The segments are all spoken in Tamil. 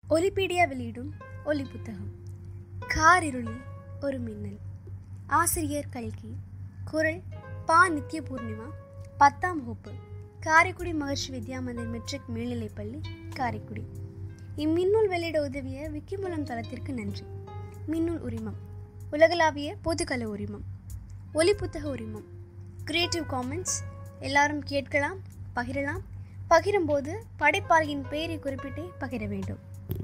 ஒலிபீடியா வெளியிடும் ஒலி புத்தகம் காரிருளில் ஒரு மின்னல் ஆசிரியர் கல்கி குரல் பா நித்ய பூர்ணிமா பத்தாம் வகுப்பு காரைக்குடி மகர்ஷி வித்யா மந்திர் மெட்ரிக் மேல்நிலைப்பள்ளி காரைக்குடி இம்மின்னூல் வெளியிட உதவிய விக்கிமூலம் தளத்திற்கு நன்றி மின்னூல் உரிமம் உலகளாவிய பொதுக்கல உரிமம் ஒலி புத்தக உரிமம் கிரியேட்டிவ் காமெண்ட்ஸ் எல்லாரும் கேட்கலாம் பகிரலாம் பகிரும்போது படைப்பாளியின் பெயரை குறிப்பிட்டே பகிர வேண்டும்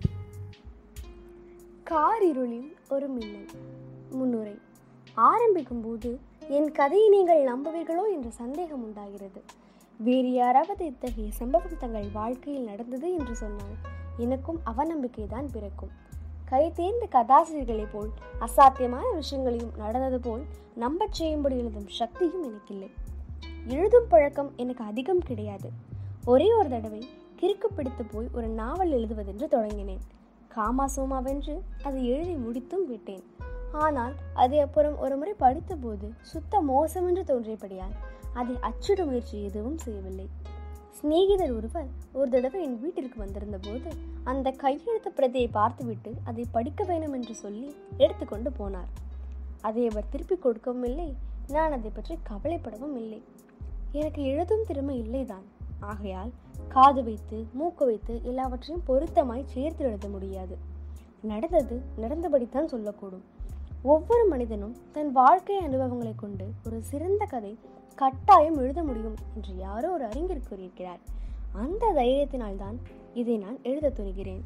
காரிருளில் ஒரு மின்னல் முன்னுரை ஆரம்பிக்கும் போது என் கதையை நீங்கள் நம்புவீர்களோ என்ற சந்தேகம் உண்டாகிறது வேறு யாராவது இத்தகைய சம்பவம் தங்கள் வாழ்க்கையில் நடந்தது என்று சொன்னால் எனக்கும் அவநம்பிக்கை தான் பிறக்கும் கை தேர்ந்த கதாசிரியர்களைப் போல் அசாத்தியமான விஷயங்களையும் நடந்தது போல் நம்பச் செய்யும்படி எழுதும் சக்தியும் எனக்கில்லை எழுதும் பழக்கம் எனக்கு அதிகம் கிடையாது ஒரே ஒரு தடவை கிறுக்கு பிடித்து போய் ஒரு நாவல் எழுதுவதென்று தொடங்கினேன் காமா சோமாவென்று அதை எழுதி முடித்தும் விட்டேன் ஆனால் அதை அப்புறம் ஒரு முறை படித்தபோது சுத்த மோசமென்று தோன்றியபடியால் அதை அச்சிட முயற்சி எதுவும் செய்யவில்லை சிநேகிதர் ஒருவர் ஒரு தடவை என் வீட்டிற்கு வந்திருந்த போது அந்த கையெழுத்து பிரதியை பார்த்துவிட்டு அதை படிக்க வேண்டும் என்று சொல்லி எடுத்துக்கொண்டு போனார் அதை அவர் திருப்பி கொடுக்கவும் இல்லை நான் அதை பற்றி கவலைப்படவும் இல்லை எனக்கு எழுதும் திறமை இல்லைதான் ஆகையால் காது வைத்து மூக்கு வைத்து எல்லாவற்றையும் பொருத்தமாய் சேர்த்து எழுத முடியாது நடந்தது நடந்தபடித்தான் சொல்லக்கூடும் ஒவ்வொரு மனிதனும் தன் வாழ்க்கை அனுபவங்களை கொண்டு ஒரு சிறந்த கதை கட்டாயம் எழுத முடியும் என்று யாரோ ஒரு அறிஞர் கூறியிருக்கிறார் அந்த தைரியத்தினால்தான் இதை நான் எழுத துணிகிறேன்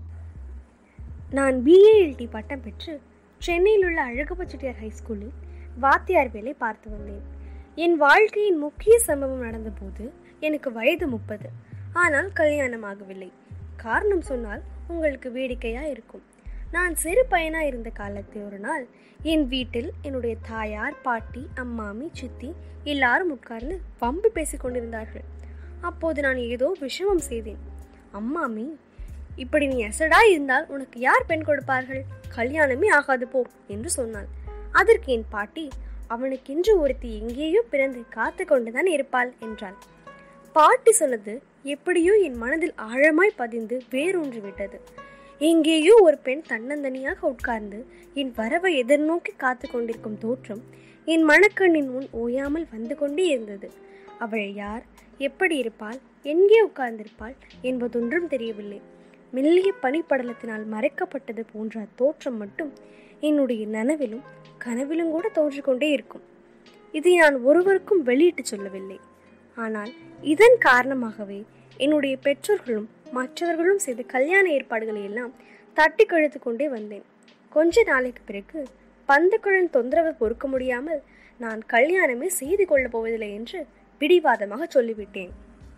நான் பிஏஎல்டி பட்டம் பெற்று சென்னையில் உள்ள அழகப்ப செட்டியார் ஹைஸ்கூலில் வாத்தியார் வேலை பார்த்து வந்தேன் என் வாழ்க்கையின் முக்கிய சம்பவம் நடந்தபோது எனக்கு வயது முப்பது ஆனால் கல்யாணம் ஆகவில்லை காரணம் சொன்னால் உங்களுக்கு வேடிக்கையா இருக்கும் நான் சிறு பையனா இருந்த காலத்தில் ஒரு நாள் என் வீட்டில் என்னுடைய தாயார் பாட்டி அம்மாமி சித்தி எல்லாரும் உட்கார்ந்து வம்பு பேசிக் கொண்டிருந்தார்கள் அப்போது நான் ஏதோ விஷமம் செய்தேன் அம்மாமி இப்படி நீ எசடா இருந்தால் உனக்கு யார் பெண் கொடுப்பார்கள் கல்யாணமே ஆகாது போ என்று சொன்னாள் அதற்கு என் பாட்டி அவனுக்கென்று ஒருத்தி எங்கேயோ பிறந்து காத்து கொண்டுதான் இருப்பாள் என்றாள் பாட்டி சொன்னது எப்படியோ என் மனதில் ஆழமாய் பதிந்து வேரூன்றி விட்டது எங்கேயோ ஒரு பெண் தன்னந்தனியாக உட்கார்ந்து என் வரவை எதிர்நோக்கி காத்து கொண்டிருக்கும் தோற்றம் என் மனக்கண்ணின் முன் ஓயாமல் வந்து கொண்டே இருந்தது அவள் யார் எப்படி இருப்பாள் எங்கே உட்கார்ந்திருப்பாள் என்பதொன்றும் தெரியவில்லை மெல்லிய பனிப்படலத்தினால் மறைக்கப்பட்டது போன்ற அத்தோற்றம் மட்டும் என்னுடைய நனவிலும் கனவிலும் கூட தோன்றிக்கொண்டே இருக்கும் இதை நான் ஒருவருக்கும் வெளியிட்டு சொல்லவில்லை ஆனால் இதன் காரணமாகவே என்னுடைய பெற்றோர்களும் மற்றவர்களும் செய்த கல்யாண ஏற்பாடுகளை எல்லாம் தட்டி கழித்து கொண்டே வந்தேன் கொஞ்ச நாளைக்கு பிறகு பந்துக்குழன் தொந்தரவு பொறுக்க முடியாமல் நான் கல்யாணமே செய்து கொள்ளப் போவதில்லை என்று பிடிவாதமாக சொல்லிவிட்டேன்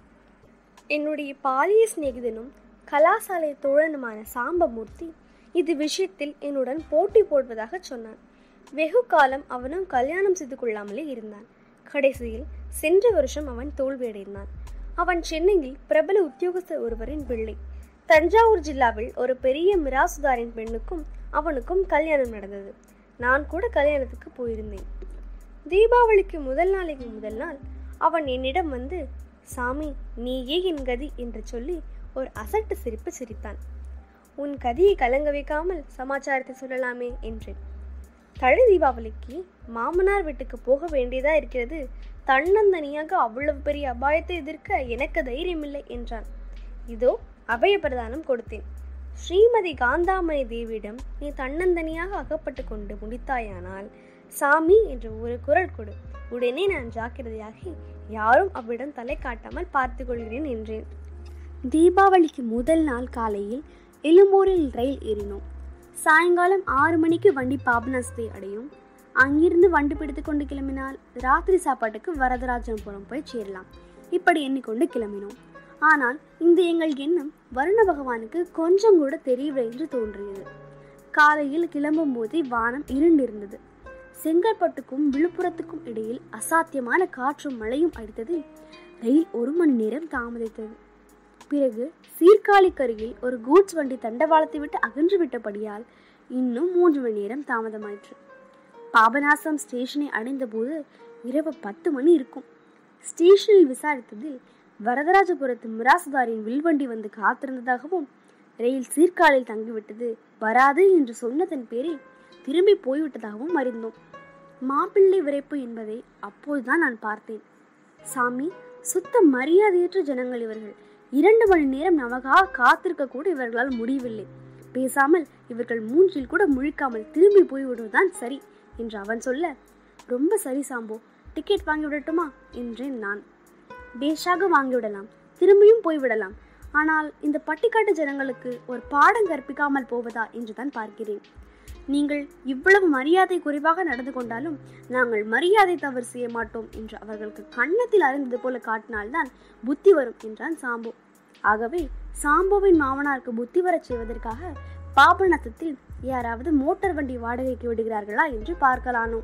என்னுடைய பாலிய சிநேகிதனும் கலாசாலை தோழனுமான சாம்பமூர்த்தி இது விஷயத்தில் என்னுடன் போட்டி போடுவதாக சொன்னான் வெகு காலம் அவனும் கல்யாணம் செய்து கொள்ளாமலே இருந்தான் கடைசியில் சென்ற வருஷம் அவன் தோல்வியடைந்தான் அவன் சென்னையில் பிரபல உத்தியோகஸ்தர் ஒருவரின் பிள்ளை தஞ்சாவூர் ஜில்லாவில் ஒரு பெரிய மிராசுதாரின் பெண்ணுக்கும் அவனுக்கும் கல்யாணம் நடந்தது நான் கூட கல்யாணத்துக்கு போயிருந்தேன் தீபாவளிக்கு முதல் நாளைக்கு முதல் நாள் அவன் என்னிடம் வந்து சாமி நீயே என் கதி என்று சொல்லி ஒரு அசட்டு சிரிப்பு சிரித்தான் உன் கதியை கலங்க வைக்காமல் சமாச்சாரத்தை சொல்லலாமே என்றேன் தழை தீபாவளிக்கு மாமனார் வீட்டுக்கு போக வேண்டியதா இருக்கிறது தன்னந்தனியாக அவ்வளவு பெரிய அபாயத்தை எதிர்க்க எனக்கு தைரியமில்லை என்றான் இதோ அபய பிரதானம் கொடுத்தேன் ஸ்ரீமதி காந்தாமணி தேவியிடம் நீ தன்னந்தனியாக அகப்பட்டு கொண்டு முடித்தாயானால் சாமி என்று ஒரு குரல் கொடு உடனே நான் ஜாக்கிரதையாகி யாரும் அவ்விடம் தலை காட்டாமல் பார்த்து கொள்கிறேன் என்றேன் தீபாவளிக்கு முதல் நாள் காலையில் எழும்பூரில் ரயில் ஏறினோம் சாயங்காலம் ஆறு மணிக்கு வண்டி பாபநாசத்தை அடையும் அங்கிருந்து வண்டி பிடித்து கொண்டு கிளம்பினால் ராத்திரி சாப்பாட்டுக்கு வரதராஜபுரம் போய் சேரலாம் இப்படி எண்ணிக்கொண்டு கிளம்பினோம் ஆனால் இந்த எங்கள் எண்ணம் வருண பகவானுக்கு கொஞ்சம் கூட தெரியவில்லை என்று தோன்றியது காலையில் கிளம்பும் போதே வானம் இருண்டிருந்தது செங்கல்பட்டுக்கும் விழுப்புரத்துக்கும் இடையில் அசாத்தியமான காற்றும் மழையும் அடித்ததில் ரயில் ஒரு மணி நேரம் தாமதித்தது பிறகு சீர்காழிக்கருகில் ஒரு கூட்ஸ் வண்டி தண்டவாளத்தை விட்டு அகன்று விட்டபடியால் இன்னும் மூன்று மணி நேரம் தாமதமாயிற்று பாபநாசம் ஸ்டேஷனை அடைந்தபோது இரவு பத்து மணி இருக்கும் ஸ்டேஷனில் விசாரித்ததில் வரதராஜபுரத்து மிராசுதாரின் வில்வண்டி வந்து காத்திருந்ததாகவும் ரயில் சீர்காழில் தங்கிவிட்டது வராது என்று சொன்னதன் பேரில் திரும்பி போய்விட்டதாகவும் அறிந்தோம் மாப்பிள்ளை விரைப்பு என்பதை அப்போதுதான் நான் பார்த்தேன் சாமி சுத்த மரியாதையற்ற ஜனங்கள் இவர்கள் இரண்டு மணி நேரம் நமக்காக காத்திருக்க கூட இவர்களால் முடியவில்லை பேசாமல் இவர்கள் மூன்றில் கூட முழிக்காமல் திரும்பி போய்விடுவதுதான் சரி என்று அவன் சொல்ல ரொம்ப சரி சாம்போ டிக்கெட் வாங்கி விடட்டுமா என்றேன் நான் பேஷாக வாங்கிவிடலாம் திரும்பியும் போய்விடலாம் ஆனால் இந்த பட்டிக்காட்டு ஜனங்களுக்கு ஒரு பாடம் கற்பிக்காமல் போவதா என்றுதான் பார்க்கிறேன் நீங்கள் இவ்வளவு மரியாதை குறைவாக நடந்து கொண்டாலும் நாங்கள் மரியாதை தவறு செய்ய மாட்டோம் என்று அவர்களுக்கு கன்னத்தில் அறிந்தது போல காட்டினால்தான் புத்தி வரும் என்றான் சாம்பு ஆகவே சாம்புவின் மாமனாருக்கு புத்தி வரச் செய்வதற்காக பாபநாசத்தில் யாராவது மோட்டார் வண்டி வாடகைக்கு விடுகிறார்களா என்று பார்க்கலானோ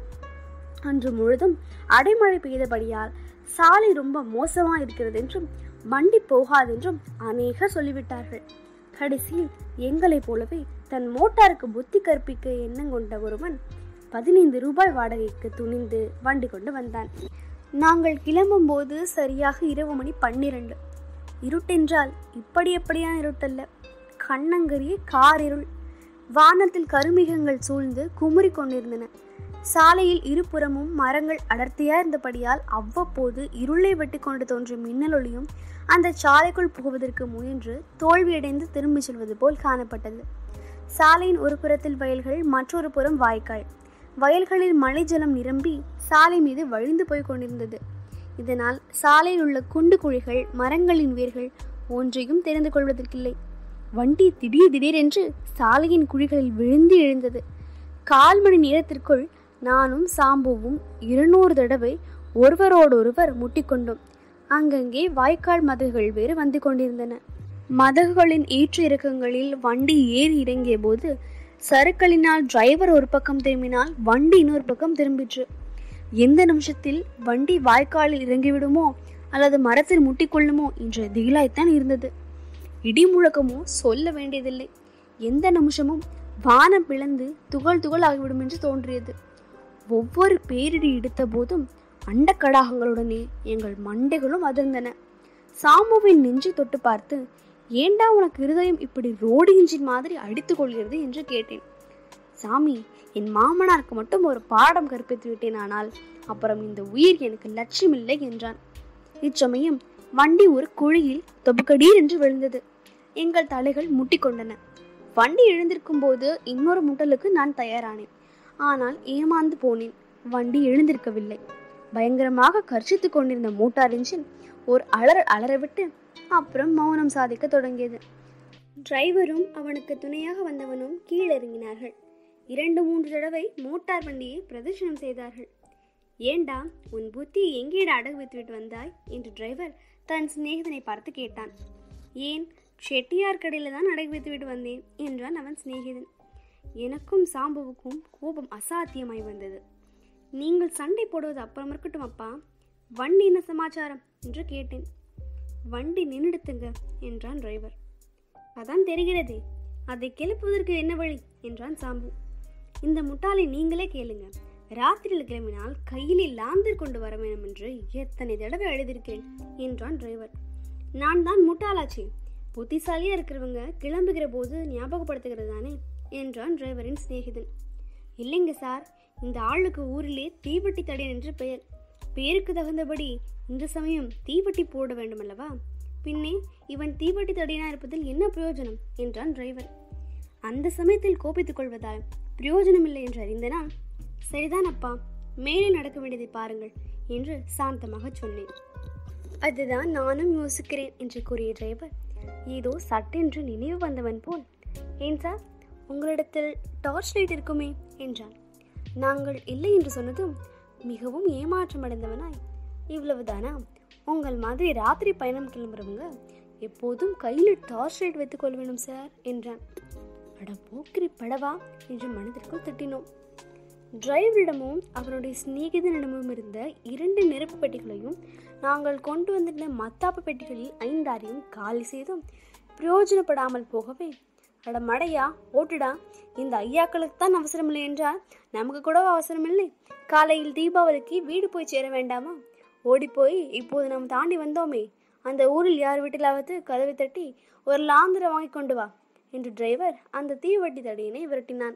அன்று முழுதும் அடைமழை பெய்தபடியால் சாலை ரொம்ப மோசமா இருக்கிறது என்றும் வண்டி போகாதென்றும் அநேக சொல்லிவிட்டார்கள் கடைசியில் எங்களைப் போலவே தன் மோட்டாருக்கு புத்தி கற்பிக்க எண்ணம் கொண்ட ஒருவன் பதினைந்து ரூபாய் வாடகைக்கு துணிந்து வண்டி கொண்டு வந்தான் நாங்கள் கிளம்பும்போது சரியாக இரவு மணி பன்னிரண்டு இருட்டென்றால் இப்படி எப்படியான இருட்டல்ல கண்ணங்கரிய கார் இருள் வானத்தில் கருமிகங்கள் சூழ்ந்து குமுறி கொண்டிருந்தன சாலையில் இருபுறமும் மரங்கள் அடர்த்தியா இருந்தபடியால் அவ்வப்போது இருளை வெட்டி கொண்டு தோன்றும் மின்னலொளியும் அந்த சாலைக்குள் புகுவதற்கு முயன்று தோல்வியடைந்து திரும்பிச் செல்வது போல் காணப்பட்டது சாலையின் ஒரு புறத்தில் வயல்கள் மற்றொரு புறம் வாய்க்கால் வயல்களில் மழை ஜலம் நிரம்பி சாலை மீது வழிந்து போய் கொண்டிருந்தது இதனால் சாலையில் உள்ள குண்டு குழிகள் மரங்களின் வேர்கள் ஒன்றையும் தெரிந்து கொள்வதற்கில்லை வண்டி திடீர் திடீரென்று சாலையின் குழிகளில் விழுந்து எழுந்தது கால் மணி நேரத்திற்குள் நானும் சாம்புவும் இருநூறு தடவை ஒருவரோடொருவர் முட்டிக்கொண்டோம் அங்கங்கே வாய்க்கால் மதகுகள் வேறு வந்து கொண்டிருந்தன மதகுகளின் ஏற்ற இறக்கங்களில் வண்டி ஏறி இறங்கிய போது சறுக்களினால் டிரைவர் ஒரு பக்கம் திரும்பினால் வண்டி இன்னொரு பக்கம் திரும்பிற்று எந்த நிமிஷத்தில் வண்டி வாய்க்காலில் இறங்கிவிடுமோ அல்லது மரத்தில் முட்டிக்கொள்ளுமோ என்ற திகிலாய்த்தான் இருந்தது இடி முழக்கமோ சொல்ல வேண்டியதில்லை எந்த நிமிஷமும் வானம் பிளந்து துகள் துகள் ஆகிவிடும் என்று தோன்றியது ஒவ்வொரு பேரிடி இடித்த போதும் அண்டக்கடாகங்களுடனே எங்கள் மண்டைகளும் அதிர்ந்தன சாமுவின் நெஞ்சை தொட்டு பார்த்து ஏண்டா உனக்கு இருதயம் இப்படி ரோடு இன்ஜின் மாதிரி அடித்துக் கொள்கிறது என்று கேட்டேன் சாமி என் மாமனாருக்கு மட்டும் ஒரு பாடம் கற்பித்து விட்டேன் ஆனால் அப்புறம் இந்த உயிர் எனக்கு லட்சியமில்லை என்றான் இச்சமயம் வண்டி ஒரு குழியில் தொபுக்கடீர் என்று விழுந்தது எங்கள் தலைகள் முட்டிக்கொண்டன வண்டி எழுந்திருக்கும் போது இன்னொரு முட்டலுக்கு நான் தயாரானேன் ஆனால் ஏமாந்து போனேன் வண்டி எழுந்திருக்கவில்லை பயங்கரமாக கர்ச்சித்துக் கொண்டிருந்த மோட்டார் இன்ஜின் ஒரு அலறல் அலறவிட்டு அப்புறம் மௌனம் சாதிக்க தொடங்கியது டிரைவரும் அவனுக்கு துணையாக வந்தவனும் கீழிறங்கினார்கள் இரண்டு மூன்று தடவை மோட்டார் வண்டியை பிரதர்ஷனம் செய்தார்கள் ஏண்டா உன் புத்தியை எங்கேடா அடகு வைத்துவிட்டு வந்தாய் என்று டிரைவர் தன் சிநேகிதனை பார்த்து கேட்டான் ஏன் செட்டியார் கடையில் தான் அடகு வைத்துவிட்டு வந்தேன் என்றான் அவன் சிநேகிதன் எனக்கும் சாம்புவுக்கும் கோபம் அசாத்தியமாய் வந்தது நீங்கள் சண்டை போடுவது அப்புறம் இருக்கட்டும் அப்பா வண்டி என்ன சமாச்சாரம் என்று கேட்டேன் வண்டி நின்றுடுத்துங்க என்றான் டிரைவர் அதான் தெரிகிறதே அதை கிளப்புவதற்கு என்ன வழி என்றான் சாம்பு இந்த முட்டாளை நீங்களே கேளுங்க ராத்திரியில் கிளம்பினால் கையிலே லாந்தர் கொண்டு வர வேண்டும் என்று எத்தனை தடவை எழுதியிருக்கேன் என்றான் டிரைவர் நான் தான் முட்டாளாச்சே புத்திசாலியா இருக்கிறவங்க கிளம்புகிற போது ஞாபகப்படுத்துகிறது தானே என்றான் டிரைவரின் சிநேகிதன் இல்லைங்க சார் இந்த ஆளுக்கு ஊரிலே தீவட்டி தடியன் என்று பெயர் பேருக்கு தகுந்தபடி இந்த சமயம் தீவட்டி போட வேண்டுமல்லவா பின்னே இவன் தீவட்டி தடியனா இருப்பதில் என்ன பிரயோஜனம் என்றான் டிரைவர் அந்த சமயத்தில் கோபித்துக் கொள்வதால் பிரயோஜனமில்லை என்று அறிந்தனா சரிதான் அப்பா மேலே நடக்க வேண்டியதை பாருங்கள் என்று சாந்தமாக சொன்னேன் அதுதான் நானும் யோசிக்கிறேன் என்று கூறிய டிரைவர் ஏதோ சட்டென்று நினைவு வந்தவன் போல் ஏன் சார் உங்களிடத்தில் டார்ச் லைட் இருக்குமே என்றான் நாங்கள் இல்லை என்று சொன்னதும் மிகவும் ஏமாற்றம் அடைந்தவனாய் இவ்வளவுதானா உங்கள் மாதிரி ராத்திரி பயணம் கிளம்புறவங்க எப்போதும் கையில் டார்ச் லைட் வைத்துக் கொள்ள வேண்டும் சார் என்றான் அட போக்கிரி படவா என்று மனதிற்குள் திட்டினோம் டிரைவரிடமும் அவனுடைய சிநேகிதனிடமும் இருந்த இரண்டு நெருப்பு பெட்டிகளையும் நாங்கள் கொண்டு வந்திருந்த மத்தாப்பு பெட்டிகளில் ஐந்தாரையும் காலி செய்தும் பிரயோஜனப்படாமல் போகவே அட மடையா ஓட்டுடா இந்த ஐயாக்களுக்கு தான் அவசரமில்லை என்றால் நமக்கு கூட அவசரமில்லை காலையில் தீபாவளிக்கு வீடு போய் சேர வேண்டாமா ஓடிப்போய் இப்போது நாம் தாண்டி வந்தோமே அந்த ஊரில் யார் வீட்டிலாவது கதவை தட்டி ஒரு லாந்தரை வாங்கி கொண்டு வா என்று டிரைவர் அந்த தீவட்டி தடியனை விரட்டினான்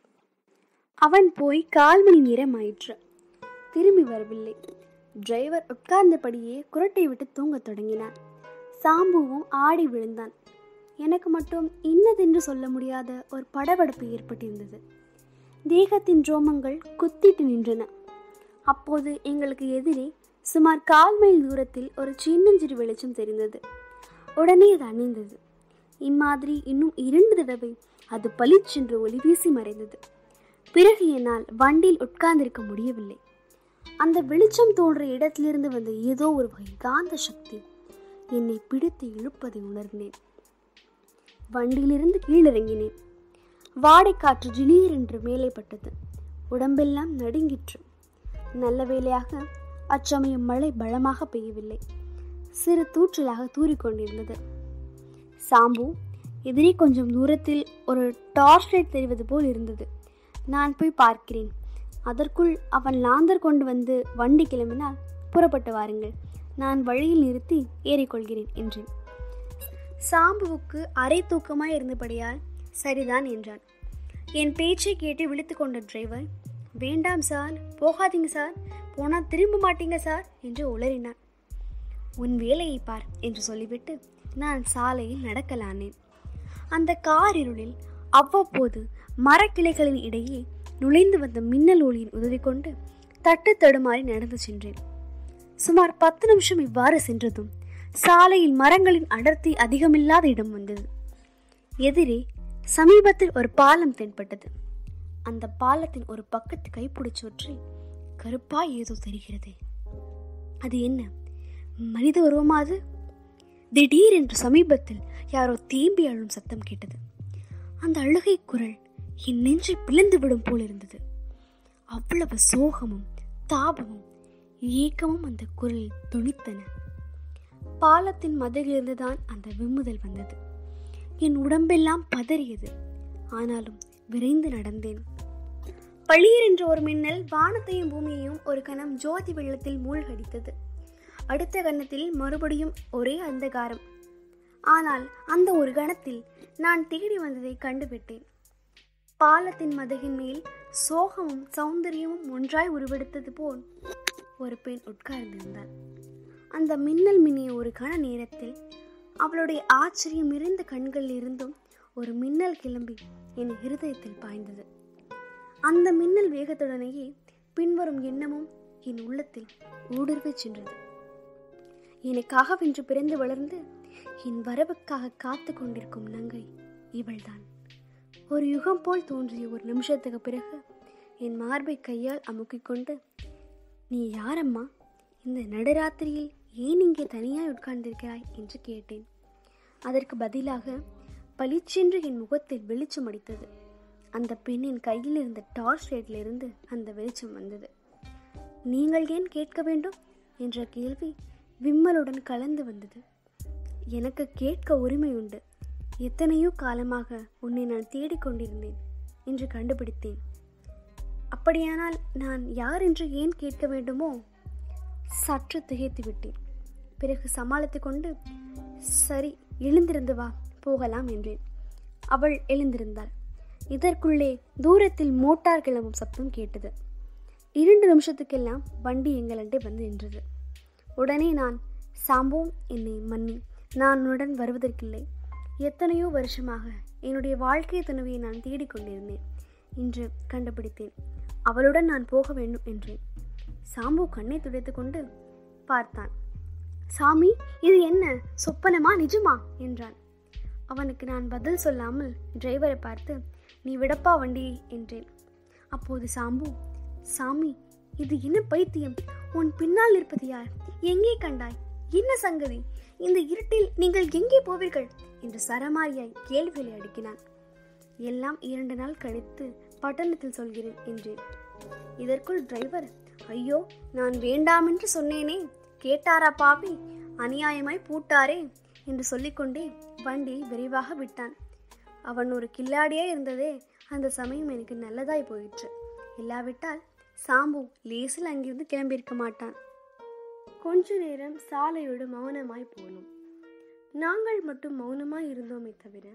அவன் போய் கால் மணி நேரம் ஆயிற்று திரும்பி வரவில்லை டிரைவர் உட்கார்ந்தபடியே குரட்டை விட்டு தூங்கத் தொடங்கினான் சாம்புவும் ஆடி விழுந்தான் எனக்கு மட்டும் இன்னதென்று சொல்ல முடியாத ஒரு படபடப்பு ஏற்பட்டிருந்தது தேகத்தின் ரோமங்கள் குத்திட்டு நின்றன அப்போது எங்களுக்கு எதிரே சுமார் கால் மைல் தூரத்தில் ஒரு சின்னஞ்சிறு வெளிச்சம் தெரிந்தது உடனே அது அணிந்தது இம்மாதிரி இன்னும் இரண்டு தடவை அது பளிச்சென்று ஒளி வீசி மறைந்தது பிறகு என்னால் வண்டியில் உட்கார்ந்திருக்க முடியவில்லை அந்த வெளிச்சம் தோன்ற இடத்திலிருந்து வந்த ஏதோ ஒரு வகை காந்த சக்தி என்னை பிடித்து இழுப்பதை உணர்ந்தேன் வண்டியிலிருந்து கீழிறங்கினேன் வாடைக்காற்று ஜிலீர் என்று மேலே பட்டது உடம்பெல்லாம் நடுங்கிற்று நல்ல வேளையாக அச்சமயம் மழை பலமாக பெய்யவில்லை சிறு தூற்றலாக தூறிக்கொண்டிருந்தது சாம்பு எதிரே கொஞ்சம் தூரத்தில் ஒரு டார்ச் லைட் தெரிவது போல் இருந்தது நான் போய் பார்க்கிறேன் அதற்குள் அவன் லாந்தர் கொண்டு வந்து வண்டி கிளம்பினால் புறப்பட்டு வாருங்கள் நான் வழியில் நிறுத்தி ஏறிக்கொள்கிறேன் என்றேன் சாம்புவுக்கு அரை தூக்கமாய் இருந்தபடியால் சரிதான் என்றான் என் பேச்சை கேட்டு விழித்து கொண்ட டிரைவர் வேண்டாம் சார் போகாதீங்க சார் போனால் திரும்ப மாட்டீங்க சார் என்று உளறினான் உன் வேலையை பார் என்று சொல்லிவிட்டு நான் சாலையில் நடக்கலானேன் அந்த கார் இருளில் அவ்வப்போது மரக்கிளைகளின் இடையே நுழைந்து வந்த மின்னல் ஒளியின் உதவி கொண்டு தட்டு தடுமாறி நடந்து சென்றேன் சுமார் பத்து நிமிஷம் இவ்வாறு சென்றதும் சாலையில் மரங்களின் அடர்த்தி அதிகமில்லாத இடம் வந்தது எதிரே சமீபத்தில் ஒரு பாலம் தென்பட்டது அந்த பாலத்தின் ஒரு பக்கத்து கைப்பிடிச்சொற்றில் கருப்பாய் ஏதோ தெரிகிறது அது என்ன மனித உருவமா அது திடீரென்று சமீபத்தில் யாரோ தேம்பி அழும் சத்தம் கேட்டது அந்த அழுகை குரல் என் நெஞ்சை பிளந்து விடும் போல் இருந்தது அவ்வளவு சோகமும் தாபமும் ஏக்கமும் அந்த குரலில் துணித்தன பாலத்தின் மதிலிருந்து தான் அந்த விம்முதல் வந்தது என் உடம்பெல்லாம் பதறியது ஆனாலும் விரைந்து நடந்தேன் பளிர் என்ற ஒரு மின்னல் வானத்தையும் பூமியையும் ஒரு கணம் ஜோதி வெள்ளத்தில் மூழ்கடித்தது அடுத்த கணத்தில் மறுபடியும் ஒரே அந்தகாரம் ஆனால் அந்த ஒரு கணத்தில் நான் தேடி வந்ததை கண்டுவிட்டேன் பாலத்தின் மதகின் மேல் சோகமும் சௌந்தரியமும் ஒன்றாய் உருவெடுத்தது போல் ஒரு பெண் உட்கார்ந்திருந்தாள் அந்த மின்னல் மின்னிய ஒரு கண நேரத்தில் அவளுடைய ஆச்சரியம் நிறைந்த கண்களில் இருந்தும் ஒரு மின்னல் கிளம்பி என் இருதயத்தில் பாய்ந்தது அந்த மின்னல் வேகத்துடனேயே பின்வரும் எண்ணமும் என் உள்ளத்தில் ஊடுருவி சென்றது எனக்காகவென்று பிறந்து வளர்ந்து என் வரவுக்காக காத்து கொண்டிருக்கும் நங்கை இவள்தான் ஒரு யுகம் போல் தோன்றிய ஒரு நிமிஷத்துக்கு பிறகு என் மார்பை கையால் அமுக்கிக் கொண்டு நீ யாரம்மா இந்த நடுராத்திரியில் ஏன் இங்கே தனியாய் உட்கார்ந்திருக்கிறாய் என்று கேட்டேன் அதற்கு பதிலாக பளிச்சென்று என் முகத்தில் வெளிச்சம் அடித்தது அந்த பெண்ணின் கையில் இருந்த டார்ச் லைட்டிலிருந்து அந்த வெளிச்சம் வந்தது நீங்கள் ஏன் கேட்க வேண்டும் என்ற கேள்வி விம்மலுடன் கலந்து வந்தது எனக்கு கேட்க உரிமை உண்டு எத்தனையோ காலமாக உன்னை நான் தேடிக்கொண்டிருந்தேன் என்று கண்டுபிடித்தேன் அப்படியானால் நான் யார் என்று ஏன் கேட்க வேண்டுமோ சற்று திகைத்து விட்டேன் பிறகு சமாளித்து கொண்டு சரி எழுந்திருந்து வா போகலாம் என்றேன் அவள் எழுந்திருந்தாள் இதற்குள்ளே தூரத்தில் மோட்டார் கிளம்பும் சப்தம் கேட்டது இரண்டு நிமிஷத்துக்கெல்லாம் வண்டி எங்களண்டே வந்து நின்றது உடனே நான் சாம்போம் என்னை மன்னி நான் உன்னுடன் வருவதற்கில்லை எத்தனையோ வருஷமாக என்னுடைய வாழ்க்கை துணைவியை நான் தேடிக்கொண்டிருந்தேன் இன்று கண்டுபிடித்தேன் அவளுடன் நான் போக வேண்டும் என்றேன் சாம்பு கண்ணை துடைத்து கொண்டு பார்த்தான் சாமி இது என்ன சொப்பனமா நிஜமா என்றான் அவனுக்கு நான் பதில் சொல்லாமல் டிரைவரை பார்த்து நீ விடப்பா வண்டியை என்றேன் அப்போது சாம்பு சாமி இது என்ன பைத்தியம் உன் பின்னால் இருப்பது யார் எங்கே கண்டாய் என்ன சங்கதி இந்த இருட்டில் நீங்கள் எங்கே போவீர்கள் என்று சரமாரியாய் கேள்விகளை அடுக்கினான் எல்லாம் இரண்டு நாள் கழித்து பட்டணத்தில் சொல்கிறேன் என்றேன் இதற்குள் டிரைவர் ஐயோ நான் வேண்டாமென்று சொன்னேனே கேட்டாரா பாவி அநியாயமாய் பூட்டாரே என்று சொல்லிக்கொண்டே வண்டியை விரைவாக விட்டான் அவன் ஒரு கில்லாடியே இருந்ததே அந்த சமயம் எனக்கு நல்லதாய் போயிற்று இல்லாவிட்டால் சாம்பு லேசில் அங்கிருந்து கிளம்பியிருக்க மாட்டான் கொஞ்ச நேரம் சாலையோடு மௌனமாய் போனோம் நாங்கள் மட்டும் மௌனமாய் இருந்தோமே தவிர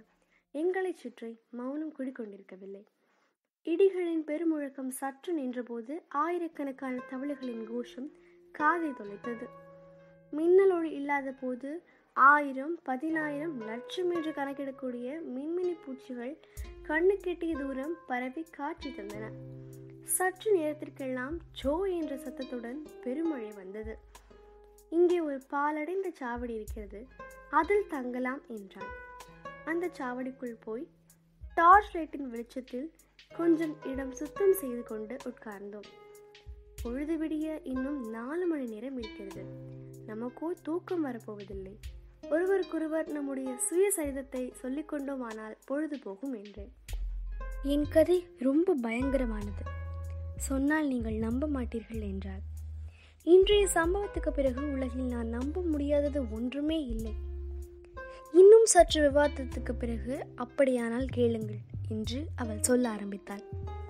எங்களைச் சுற்றி மௌனம் குடிக்கொண்டிருக்கவில்லை இடிகளின் பெருமுழக்கம் சற்று நின்றபோது ஆயிரக்கணக்கான தவளைகளின் கோஷம் காதை தொலைத்தது மின்னல் ஒளி இல்லாத போது ஆயிரம் பதினாயிரம் லட்சம் என்று கணக்கிடக்கூடிய மின்மினி பூச்சிகள் கண்ணு கெட்டிய தூரம் பரவி காட்சி தந்தன சற்று நேரத்திற்கெல்லாம் ஜோ என்ற சத்தத்துடன் பெருமழை வந்தது இங்கே ஒரு பாலடைந்த சாவடி இருக்கிறது அதில் தங்கலாம் என்றான் அந்த சாவடிக்குள் போய் டார்ச் லைட்டின் வெளிச்சத்தில் கொஞ்சம் இடம் சுத்தம் செய்து கொண்டு உட்கார்ந்தோம் பொழுது விடிய இன்னும் நாலு மணி நேரம் இருக்கிறது நமக்கோ தூக்கம் வரப்போவதில்லை ஒருவருக்கொருவர் நம்முடைய சுயசரிதத்தை சொல்லிக் கொண்டோமானால் பொழுது போகும் என்றேன் என் கதை ரொம்ப பயங்கரமானது சொன்னால் நீங்கள் நம்ப மாட்டீர்கள் என்றார் இன்றைய சம்பவத்துக்கு பிறகு உலகில் நான் நம்ப முடியாதது ஒன்றுமே இல்லை இன்னும் சற்று விவாதத்துக்கு பிறகு அப்படியானால் கேளுங்கள் என்று அவள் சொல்ல ஆரம்பித்தாள்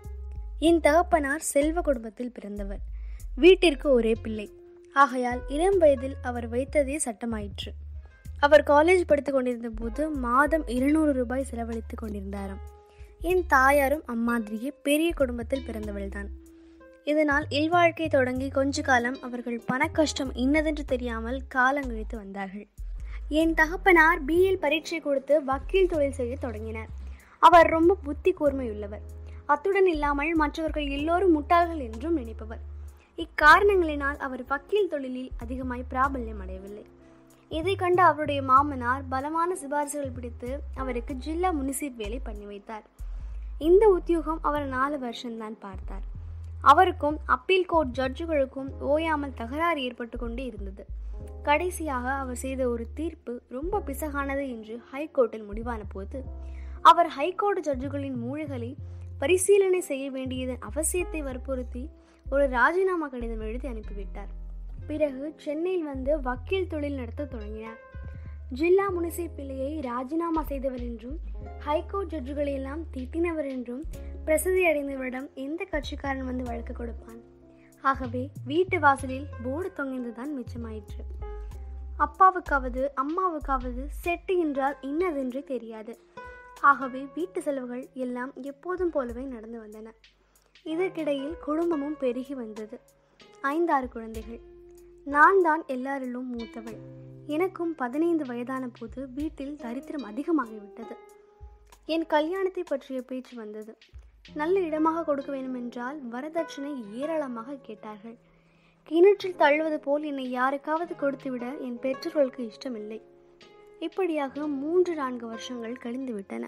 என் தகப்பனார் செல்வ குடும்பத்தில் பிறந்தவர் வீட்டிற்கு ஒரே பிள்ளை ஆகையால் இளம் வயதில் அவர் வைத்ததே சட்டமாயிற்று அவர் காலேஜ் படித்துக் கொண்டிருந்த போது மாதம் இருநூறு ரூபாய் செலவழித்துக் கொண்டிருந்தாராம் என் தாயாரும் அம்மாதிரியே பெரிய குடும்பத்தில் பிறந்தவள்தான் இதனால் இல்வாழ்க்கை தொடங்கி கொஞ்ச காலம் அவர்கள் பண கஷ்டம் இன்னதென்று தெரியாமல் காலங்கழித்து வந்தார்கள் என் தகப்பனார் பிஎல் பரீட்சை கொடுத்து வக்கீல் தொழில் செய்ய தொடங்கினார் அவர் ரொம்ப புத்தி கூர்மையுள்ளவர் அத்துடன் இல்லாமல் மற்றவர்கள் எல்லோரும் முட்டாள்கள் என்றும் நினைப்பவர் இக்காரணங்களினால் அவர் வக்கீல் தொழிலில் அதிகமாய் பிராபல்யம் அடையவில்லை இதை கண்டு அவருடைய மாமனார் பலமான சிபாரிசுகள் பிடித்து அவருக்கு ஜில்லா முனிசிப் வேலை பண்ணி வைத்தார் இந்த உத்தியோகம் அவர் நாலு வருஷம்தான் பார்த்தார் அவருக்கும் அப்பீல் கோர்ட் ஜட்ஜுகளுக்கும் ஓயாமல் தகராறு ஏற்பட்டு கொண்டே இருந்தது கடைசியாக அவர் செய்த ஒரு தீர்ப்பு ரொம்ப பிசகானது என்று ஹைகோர்ட்டில் முடிவான போது அவர் ஹைகோர்ட் ஜட்ஜுகளின் மூளைகளை பரிசீலனை செய்ய வேண்டியதன் அவசியத்தை வற்புறுத்தி ஒரு ராஜினாமா கடிதம் எழுதி அனுப்பிவிட்டார் பிறகு சென்னையில் வந்து வக்கீல் தொழில் நடத்த தொடங்கினார் ஜில்லா முனிசிப்பிள்ளையை ராஜினாமா செய்தவர் என்றும் ஹைகோர்ட் ஜட்ஜுகளை எல்லாம் திட்டினவர் என்றும் பிரசித்தி அடைந்தவரிடம் எந்த கட்சிக்காரன் வந்து வழக்கு கொடுப்பான் ஆகவே வீட்டு வாசலில் போர்டு தொங்கியதுதான் மிச்சமாயிற்று அப்பாவுக்காவது அம்மாவுக்காவது செட்டு என்றால் இன்னதென்றே தெரியாது ஆகவே வீட்டு செலவுகள் எல்லாம் எப்போதும் போலவே நடந்து வந்தன இதற்கிடையில் குடும்பமும் பெருகி வந்தது ஐந்தாறு குழந்தைகள் நான் தான் எல்லாரிலும் மூத்தவள் எனக்கும் பதினைந்து வயதான போது வீட்டில் தரித்திரம் அதிகமாகிவிட்டது என் கல்யாணத்தை பற்றிய பேச்சு வந்தது நல்ல இடமாக கொடுக்க வேண்டுமென்றால் வரதட்சணை ஏராளமாக கேட்டார்கள் கிணற்றில் தள்ளுவது போல் என்னை யாருக்காவது கொடுத்துவிட என் பெற்றோர்களுக்கு இஷ்டமில்லை இப்படியாக மூன்று நான்கு வருஷங்கள் கழிந்து விட்டன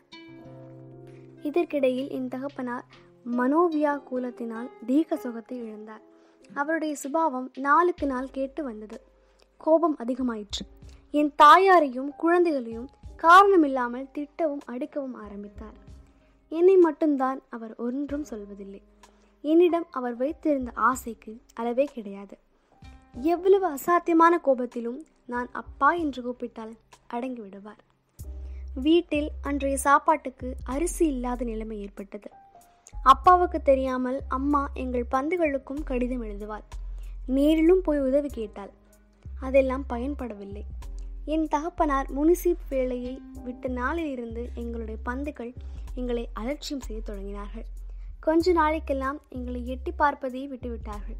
இதற்கிடையில் என் தகப்பனார் மனோவியாகுலத்தினால் தீர்க்க சுகத்தை இழந்தார் அவருடைய சுபாவம் நாளுக்கு நாள் கேட்டு வந்தது கோபம் அதிகமாயிற்று என் தாயாரையும் குழந்தைகளையும் காரணமில்லாமல் திட்டவும் அடிக்கவும் ஆரம்பித்தார் என்னை மட்டும்தான் அவர் ஒன்றும் சொல்வதில்லை என்னிடம் அவர் வைத்திருந்த ஆசைக்கு அளவே கிடையாது எவ்வளவு அசாத்தியமான கோபத்திலும் நான் அப்பா என்று கூப்பிட்டால் அடங்கி விடுவார் வீட்டில் அன்றைய சாப்பாட்டுக்கு அரிசி இல்லாத நிலைமை ஏற்பட்டது அப்பாவுக்கு தெரியாமல் அம்மா எங்கள் பந்துகளுக்கும் கடிதம் எழுதுவாள் நேரிலும் போய் உதவி கேட்டாள் அதெல்லாம் பயன்படவில்லை என் தகப்பனார் முனிசிப் வேலையை விட்ட நாளிலிருந்து எங்களுடைய பந்துகள் எங்களை அலட்சியம் செய்ய தொடங்கினார்கள் கொஞ்ச நாளைக்கெல்லாம் எங்களை எட்டி பார்ப்பதையே விட்டுவிட்டார்கள்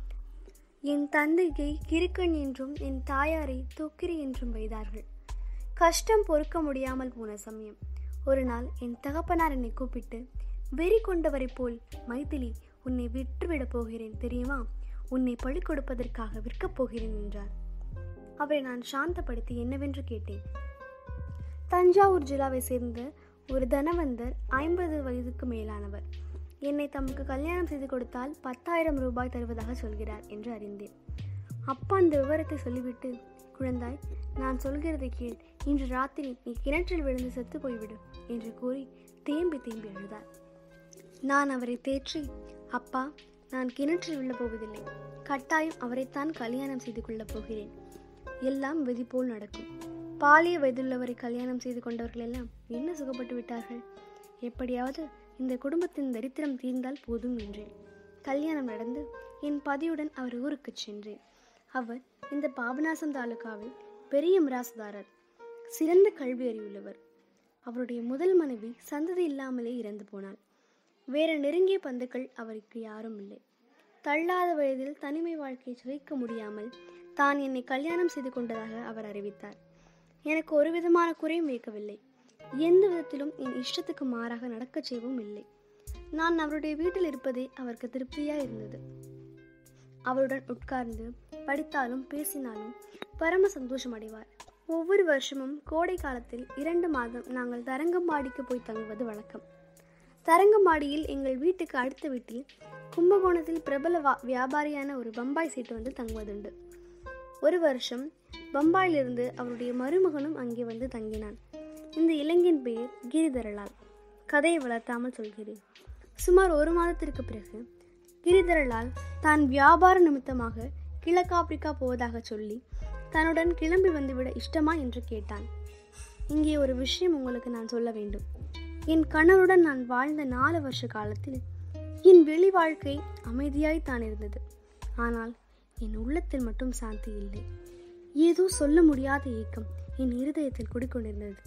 என் தந்தையை கிறுக்கன் என்றும் என் தாயாரை தொக்கிரி என்றும் வைத்தார்கள் கஷ்டம் பொறுக்க முடியாமல் போன சமயம் ஒரு நாள் என் தகப்பனார் என்னை கூப்பிட்டு வெறி கொண்டவரை போல் மைதிலி உன்னை விட்டுவிடப் போகிறேன் தெரியுமா உன்னை பழி கொடுப்பதற்காக விற்கப் போகிறேன் என்றார் அவரை நான் சாந்தப்படுத்தி என்னவென்று கேட்டேன் தஞ்சாவூர் ஜில்லாவை சேர்ந்த ஒரு தனவந்தர் ஐம்பது வயதுக்கு மேலானவர் என்னை தமக்கு கல்யாணம் செய்து கொடுத்தால் பத்தாயிரம் ரூபாய் தருவதாக சொல்கிறார் என்று அறிந்தேன் அப்பா அந்த விவரத்தை சொல்லிவிட்டு குழந்தாய் நான் சொல்கிறதை கேள் இன்று ராத்திரி நீ கிணற்றில் விழுந்து செத்து போய்விடு என்று கூறி தேம்பி தேம்பி அழுதார் நான் அவரை தேற்றி அப்பா நான் கிணற்றில் விழப் போவதில்லை கட்டாயம் அவரைத்தான் கல்யாணம் செய்து கொள்ளப் போகிறேன் எல்லாம் விதி போல் நடக்கும் பாலிய வயதுள்ளவரை கல்யாணம் செய்து கொண்டவர்கள் எல்லாம் என்ன சுகப்பட்டு விட்டார்கள் எப்படியாவது இந்த குடும்பத்தின் தரித்திரம் தீர்ந்தால் போதும் என்றேன் கல்யாணம் நடந்து என் பதியுடன் அவர் ஊருக்கு சென்றேன் அவர் இந்த பாபநாசம் தாலுகாவில் பெரிய மிராசுதாரர் சிறந்த கல்வி அறிவுள்ளவர் அவருடைய முதல் மனைவி சந்ததி இல்லாமலே இறந்து போனாள் வேற நெருங்கிய பந்துக்கள் அவருக்கு யாரும் இல்லை தள்ளாத வயதில் தனிமை வாழ்க்கையை சகிக்க முடியாமல் தான் என்னை கல்யாணம் செய்து கொண்டதாக அவர் அறிவித்தார் எனக்கு ஒரு விதமான குறையும் வைக்கவில்லை எந்த விதத்திலும் என் இஷ்டத்துக்கு மாறாக நடக்கச் செய்யவும் இல்லை நான் அவருடைய வீட்டில் இருப்பதே அவருக்கு திருப்தியாக இருந்தது அவருடன் உட்கார்ந்து படித்தாலும் பேசினாலும் பரம சந்தோஷம் அடைவார் ஒவ்வொரு வருஷமும் கோடை காலத்தில் இரண்டு மாதம் நாங்கள் தரங்கம்பாடிக்கு போய் தங்குவது வழக்கம் தரங்கம்பாடியில் எங்கள் வீட்டுக்கு அடுத்த வீட்டில் கும்பகோணத்தில் பிரபல வா வியாபாரியான ஒரு பம்பாய் சீட்டு வந்து தங்குவதுண்டு ஒரு வருஷம் பம்பாயிலிருந்து அவருடைய மருமகனும் அங்கே வந்து தங்கினான் இந்த இளைஞன் பெயர் கிரிதரலால் கதையை வளர்த்தாமல் சொல்கிறேன் சுமார் ஒரு மாதத்திற்கு பிறகு கிரிதரலால் தான் வியாபார நிமித்தமாக கிழக்காப்பிரிக்கா போவதாக சொல்லி தன்னுடன் கிளம்பி வந்துவிட இஷ்டமா என்று கேட்டான் இங்கே ஒரு விஷயம் உங்களுக்கு நான் சொல்ல வேண்டும் என் கணவருடன் நான் வாழ்ந்த நாலு வருஷ காலத்தில் என் வெளி வாழ்க்கை அமைதியாய் தான் இருந்தது ஆனால் என் உள்ளத்தில் மட்டும் சாந்தி இல்லை ஏதோ சொல்ல முடியாத ஏக்கம் என் இருதயத்தில் குடிக்கொண்டிருந்தது